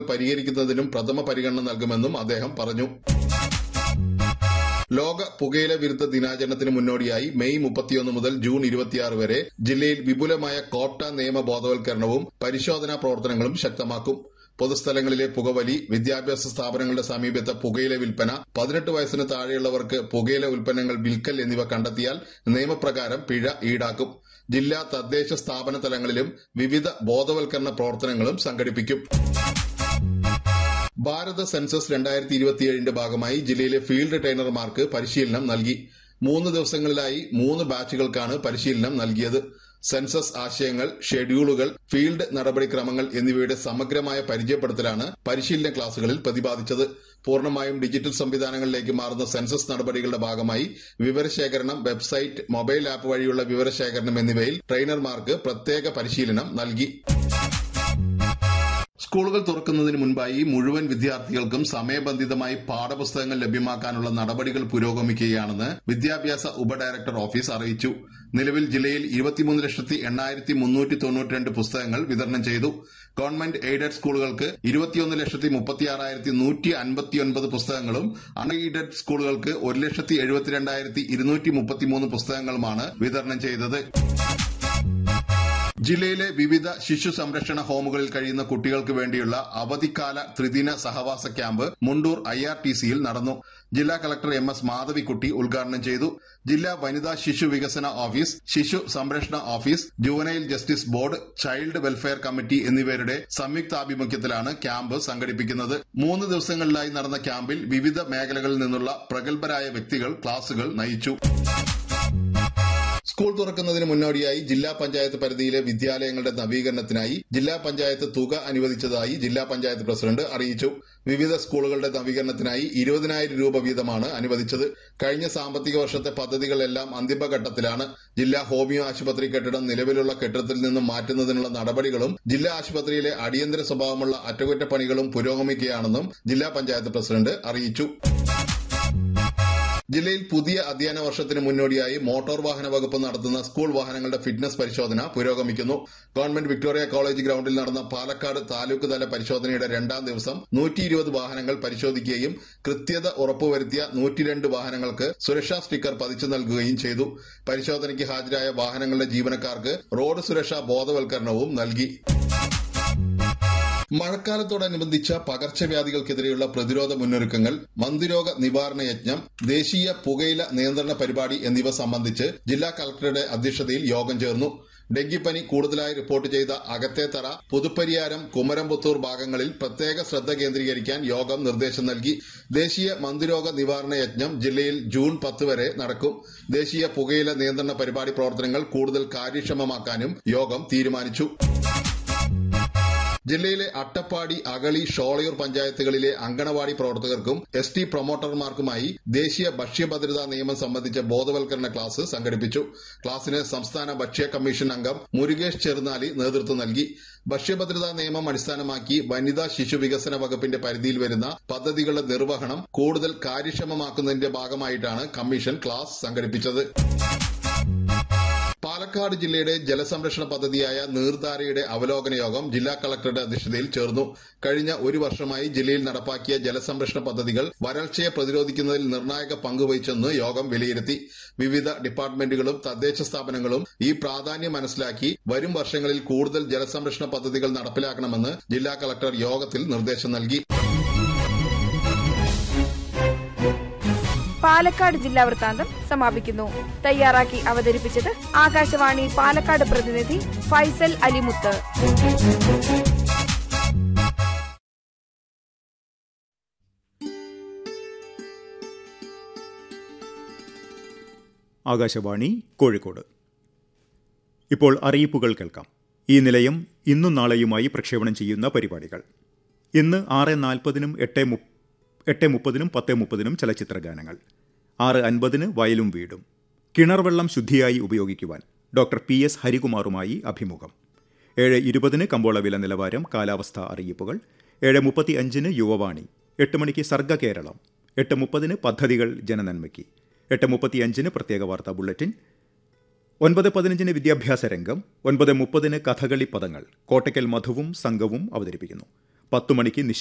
പരിഹരിക്കുന്നതിനും പ്രഥമ പരിഗണന നൽകുമെന്നും അദ്ദേഹം പറഞ്ഞു ലോക പുകയില വിരുദ്ധ ദിനാചരണത്തിന് മുന്നോടിയായി മെയ് മുപ്പത്തിയൊന്ന് മുതൽ ജൂൺ ഇരുപത്തിയാറ് വരെ ജില്ലയിൽ വിപുലമായ കോട്ട നിയമ ബോധവൽക്കരണവും പരിശോധനാ പ്രവർത്തനങ്ങളും ശക്തമാക്കും പൊതുസ്ഥലങ്ങളിലെ പുകവലി വിദ്യാഭ്യാസ സ്ഥാപനങ്ങളുടെ സമീപത്തെ പുകയില വിൽപ്പന പതിനെട്ട് വയസ്സിന് താഴെയുള്ളവർക്ക് പുകയില ഉൽപ്പന്നങ്ങൾ വിൽക്കൽ എന്നിവ കണ്ടെത്തിയാൽ നിയമപ്രകാരം പിഴ ഈടാക്കും ജില്ലാ തദ്ദേശ സ്ഥാപന തലങ്ങളിലും വിവിധ ബോധവൽക്കരണ പ്രവർത്തനങ്ങളും സംഘടിപ്പിക്കും ഭാരത സെൻസസ് രണ്ടായിരത്തി ഇരുപത്തിയേഴിന്റെ ഭാഗമായി ജില്ലയിലെ ഫീൽഡ് ട്രെയിനർമാർക്ക് പരിശീലനം നൽകി മൂന്ന് ദിവസങ്ങളിലായി മൂന്ന് ബാച്ചുകൾക്കാണ് പരിശീലനം നൽകിയത് സെൻസസ് ആശയങ്ങൾ ഷെഡ്യൂളുകൾ ഫീൽഡ് നടപടിക്രമങ്ങൾ എന്നിവയുടെ സമഗ്രമായ പരിചയപ്പെടുത്തലാണ് പരിശീലന ക്ലാസുകളിൽ പ്രതിപാദിച്ചത് പൂർണ്ണമായും ഡിജിറ്റൽ സംവിധാനങ്ങളിലേക്ക് മാറുന്ന സെൻസസ് നടപടികളുടെ ഭാഗമായി വിവരശേഖരണം വെബ്സൈറ്റ് മൊബൈൽ ആപ്പ് വഴിയുള്ള വിവരശേഖരണം എന്നിവയിൽ ട്രെയിനർമാർക്ക് പ്രത്യേക പരിശീലനം നൽകി സ്കൂളുകൾ തുറക്കുന്നതിന് മുൻപായി മുഴുവൻ വിദ്യാർത്ഥികൾക്കും സമയബന്ധിതമായി പാഠപുസ്തകങ്ങൾ ലഭ്യമാക്കാനുള്ള നടപടികൾ പുരോഗമിക്കുകയാണെന്ന് വിദ്യാഭ്യാസ ഉപഡയറക്ടർ ഓഫീസ് അറിയിച്ചു നിലവിൽ ജില്ലയിൽ ഇരുപത്തിമൂന്ന് ലക്ഷത്തി എണ്ണായിരത്തി മുന്നൂറ്റി തൊണ്ണൂറ്റിരണ്ട് പുസ്തകങ്ങൾ വിതരണം ചെയ്തു ഗവൺമെന്റ് എയ്ഡഡ് സ്കൂളുകൾക്ക് ഇരുപത്തിയൊന്ന് ലക്ഷത്തി മുപ്പത്തിയാറായിരത്തി നൂറ്റി അൻപത്തിയൊൻപത് പുസ്തകങ്ങളും അൺ എയ്ഡഡ് സ്കൂളുകൾക്ക് ഒരു ലക്ഷത്തി എഴുപത്തിരണ്ടായിരത്തി ഇരുന്നൂറ്റി മുപ്പത്തിമൂന്ന് പുസ്തകങ്ങളുമാണ് വിതരണം ചെയ്തത് ജില്ലയിലെ വിവിധ ശിശു സംരക്ഷണ ഹോമുകളിൽ കഴിയുന്ന കുട്ടികൾക്ക് വേണ്ടിയുള്ള അവധിക്കാല ത്രിദിന സഹവാസ camp Mundur I R T സിയിൽ നടന്നു ജില്ലാ കളക്ടർ എം എസ് മാധവിക്കുട്ടി ഉദ്ഘാടനം ചെയ്തു ജില്ലാ വനിതാ ശിശു വികസന ഓഫീസ് ശിശു സംരക്ഷണ office juvenile justice board child welfare committee എന്നിവരുടെ സംയുക്താഭിമുഖ്യത്തിലാണ് ക്യാമ്പ് സംഘടിപ്പിക്കുന്നത് മൂന്ന് ദിവസങ്ങളിലായി നടന്ന ക്യാമ്പിൽ വിവിധ മേഖലകളിൽ നിന്നുള്ള പ്രഗത്ഭരായ വ്യക്തികൾ ക്ലാസുകൾ നയിച്ചു സ്കൂൾ തുറക്കുന്നതിന് മുന്നോടിയായി ജില്ലാ പഞ്ചായത്ത് പരിധിയിലെ വിദ്യാലയങ്ങളുടെ നവീകരണത്തിനായി ജില്ലാ പഞ്ചായത്ത് തുക അനുവദിച്ചതായി ജില്ലാ പഞ്ചായത്ത് പ്രസിഡന്റ് അറിയിച്ചു വിവിധ സ്കൂളുകളുടെ നവീകരണത്തിനായി ഇരുപതിനായിരം രൂപ വീതമാണ് അനുവദിച്ചത് കഴിഞ്ഞ സാമ്പത്തിക വർഷത്തെ പദ്ധതികളെല്ലാം അന്തിമഘട്ടത്തിലാണ് ജില്ലാ ഹോമിയോ ആശുപത്രി കെട്ടിടം നിലവിലുള്ള കെട്ടിടത്തിൽ നിന്നും മാറ്റുന്നതിനുള്ള നടപടികളും ജില്ലാ ആശുപത്രിയിലെ അടിയന്തര സ്വഭാവമുള്ള അറ്റകുറ്റപ്പണികളും പുരോഗമിക്കുകയാണെന്നും ജില്ലാ പഞ്ചായത്ത് പ്രസിഡന്റ് അറിയിച്ചു ജില്ലയിൽ പുതിയ അധ്യയന വർഷത്തിന് മുന്നോടിയായി മോട്ടോർ വാഹന വകുപ്പ് നടത്തുന്ന സ്കൂൾ വാഹനങ്ങളുടെ ഫിറ്റ്നസ് പരിശോധന പുരോഗമിക്കുന്നു ഗവൺമെന്റ് വിക്ടോറിയ കോളേജ് ഗ്രൌണ്ടിൽ നടന്ന പാലക്കാട് താലൂക്ക് തല പരിശോധനയുടെ രണ്ടാം ദിവസം നൂറ്റി ഇരുപത് വാഹനങ്ങൾ പരിശോധിക്കുകയും കൃത്യത ഉറപ്പുവരുത്തിയ നൂറ്റിരണ്ട് വാഹനങ്ങൾക്ക് സുരക്ഷാ സ്റ്റിക്കർ പതിച്ചു നൽകുകയും ചെയ്തു പരിശോധനയ്ക്ക് ഹാജരായ വാഹനങ്ങളുടെ ജീവനക്കാർക്ക് റോഡ് സുരക്ഷാ ബോധവൽക്കരണവും നൽകി മഴക്കാലത്തോടനുബന്ധിച്ച പകർച്ചവ്യാധികൾക്കെതിരെയുള്ള പ്രതിരോധ മുന്നൊരുക്കങ്ങൾ മന്ദിരോഗ നിവാരണ യജ്ഞം ദേശീയ പുകയില നിയന്ത്രണ പരിപാടി എന്നിവ സംബന്ധിച്ച് ജില്ലാ കളക്ടറുടെ അധ്യക്ഷതയിൽ യോഗം ചേർന്നു ഡെങ്കിപ്പനി കൂടുതലായി റിപ്പോർട്ട് ചെയ്ത അകത്തേത്തറ പുതുപ്പരിയാരം കുമരംപുത്തൂർ ഭാഗങ്ങളിൽ പ്രത്യേക ശ്രദ്ധ കേന്ദ്രീകരിക്കാൻ യോഗം നിർദ്ദേശം നൽകി ദേശീയ മന്ദിരോഗ നിവാരണ യജ്ഞം ജില്ലയിൽ ജൂൺ പത്ത് വരെ നടക്കും ദേശീയ പുകയില നിയന്ത്രണ പരിപാടി പ്രവർത്തനങ്ങൾ കൂടുതൽ കാര്യക്ഷമമാക്കാനും യോഗം തീരുമാനിച്ചു ജില്ലയിലെ അട്ടപ്പാടി അകളി ഷോളയൂർ പഞ്ചായത്തുകളിലെ അങ്കണവാടി പ്രവർത്തകർക്കും എസ് ടി പ്രൊമോട്ടർമാർക്കുമായി ദേശീയ ഭക്ഷ്യഭദ്രതാ നിയമം സംബന്ധിച്ച ബോധവൽക്കരണ ക്ലാസ് സംഘടിപ്പിച്ചു ക്ലാസിന് സംസ്ഥാന ഭക്ഷ്യ കമ്മീഷൻ അംഗം മുരുകേഷ് ചെറുനാലി നേതൃത്വം നൽകി ഭക്ഷ്യഭദ്രതാ നിയമം അടിസ്ഥാനമാക്കി വനിതാ ശിശു വികസന വകുപ്പിന്റെ പരിധിയിൽ വരുന്ന പദ്ധതികളുടെ നിർവഹണം കൂടുതൽ കാര്യക്ഷമമാക്കുന്നതിന്റെ ഭാഗമായിട്ടാണ് കമ്മീഷൻ ക്ലാസ് സംഘടിപ്പിച്ചത് പാലക്കാട് ജില്ലയുടെ ജലസംരക്ഷണ പദ്ധതിയായ നീർധാരയുടെ അവലോകന യോഗം ജില്ലാ കളക്ടറുടെ അധ്യക്ഷതയിൽ ചേർന്നു കഴിഞ്ഞ ഒരു വർഷമായി ജില്ലയിൽ നടപ്പാക്കിയ ജലസംരക്ഷണ പദ്ധതികൾ വരൾച്ചയെ പ്രതിരോധിക്കുന്നതിൽ നിർണായക പങ്കുവഹിച്ചെന്ന് യോഗം വിലയിരുത്തി വിവിധ ഡിപ്പാർട്ട്മെന്റുകളും തദ്ദേശ സ്ഥാപനങ്ങളും ഈ പ്രാധാന്യം മനസ്സിലാക്കി വരും വർഷങ്ങളിൽ കൂടുതൽ ജലസംരക്ഷണ പദ്ധതികൾ നടപ്പിലാക്കണമെന്ന് ജില്ലാ കളക്ടർ യോഗത്തിൽ നിർദ്ദേശം നൽകി പാലക്കാട് ജില്ലാ വൃത്താന്തം സമാപിക്കുന്നു തയ്യാറാക്കി അവതരിപ്പിച്ചത് ആകാശവാണി പാലക്കാട് പ്രതിനിധി ഫൈസൽ അലിമുത്ത് ആകാശവാണി കോഴിക്കോട് ഇപ്പോൾ അറിയിപ്പുകൾ കേൾക്കാം ഈ നിലയം ഇന്നും നാളെയുമായി പ്രക്ഷേപണം ചെയ്യുന്ന പരിപാടികൾ ഇന്ന് ആറ് നാൽപ്പതിനും എട്ട് മു എട്ട് മുപ്പതിനും പത്ത് മുപ്പതിനും ചലച്ചിത്ര ഗാനങ്ങൾ ആറ് അൻപതിന് വയലും വീടും കിണർവെള്ളം ശുദ്ധിയായി ഉപയോഗിക്കുവാൻ ഡോക്ടർ പി എസ് ഹരികുമാറുമായി അഭിമുഖം ഏഴ് ഇരുപതിന് കമ്പോള വില നിലവാരം കാലാവസ്ഥ അറിയിപ്പുകൾ ഏഴ് മുപ്പത്തി അഞ്ചിന് യുവവാണി എട്ട് മണിക്ക് സർഗ കേരളം എട്ട് മുപ്പതിന് പദ്ധതികൾ ജനനന്മയ്ക്ക് എട്ട് മുപ്പത്തിയഞ്ചിന് പ്രത്യേക വാർത്താ ബുള്ളറ്റിൻ ഒൻപത് പതിനഞ്ചിന് വിദ്യാഭ്യാസ രംഗം ഒൻപത് മുപ്പതിന് കഥകളി പദങ്ങൾ കോട്ടയ്ക്കൽ മധുവും സംഘവും അവതരിപ്പിക്കുന്നു പത്തു മണിക്ക്